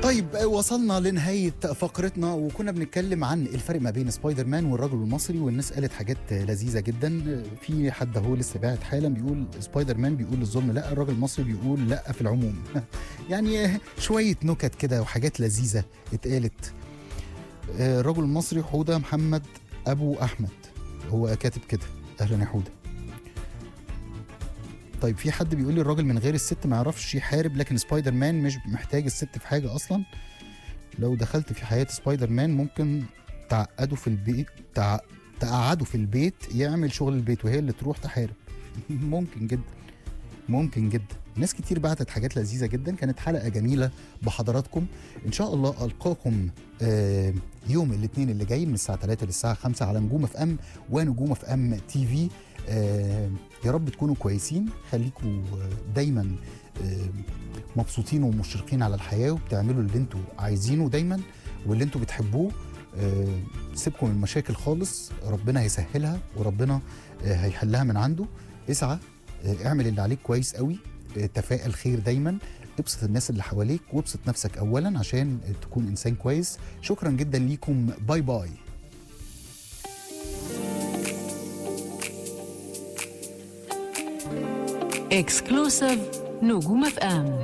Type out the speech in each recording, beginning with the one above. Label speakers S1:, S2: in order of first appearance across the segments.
S1: طيب وصلنا لنهاية فقرتنا وكنا بنتكلم عن الفرق ما بين سبايدر مان والرجل المصري والناس قالت حاجات لذيذة جدا في حد هو لسه باعت حالا بيقول سبايدر مان بيقول للظلم لا الراجل المصري بيقول لا في العموم يعني شوية نكت كده وحاجات لذيذة اتقالت الرجل المصري حودة محمد أبو أحمد هو كاتب كده أهلا يا حودة طيب في حد بيقول لي الراجل من غير الست ما يعرفش يحارب لكن سبايدر مان مش محتاج الست في حاجه اصلا لو دخلت في حياه سبايدر مان ممكن تعقده في البيت تع... تقعده في البيت يعمل شغل البيت وهي اللي تروح تحارب ممكن جدا ممكن جدا ناس كتير بعتت حاجات لذيذة جدا كانت حلقة جميلة بحضراتكم إن شاء الله ألقاكم آه يوم الاثنين اللي جاي من الساعة 3 للساعة 5 على نجوم اف ام ونجوم اف ام تي في آه يا رب تكونوا كويسين خليكم دايما آه مبسوطين ومشرقين على الحياة وبتعملوا اللي انتوا عايزينه دايما واللي انتوا بتحبوه آه سيبكم من المشاكل خالص ربنا هيسهلها وربنا آه هيحلها من عنده اسعى آه اعمل اللي عليك كويس قوي آه تفائل خير دايما ابسط الناس اللي حواليك وابسط نفسك اولا عشان تكون انسان كويس شكرا جدا ليكم باي باي
S2: اكسكلوسيف نجوم اف ام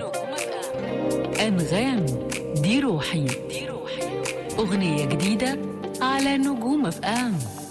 S2: انغام دي روحي اغنيه جديده على نجوم اف ام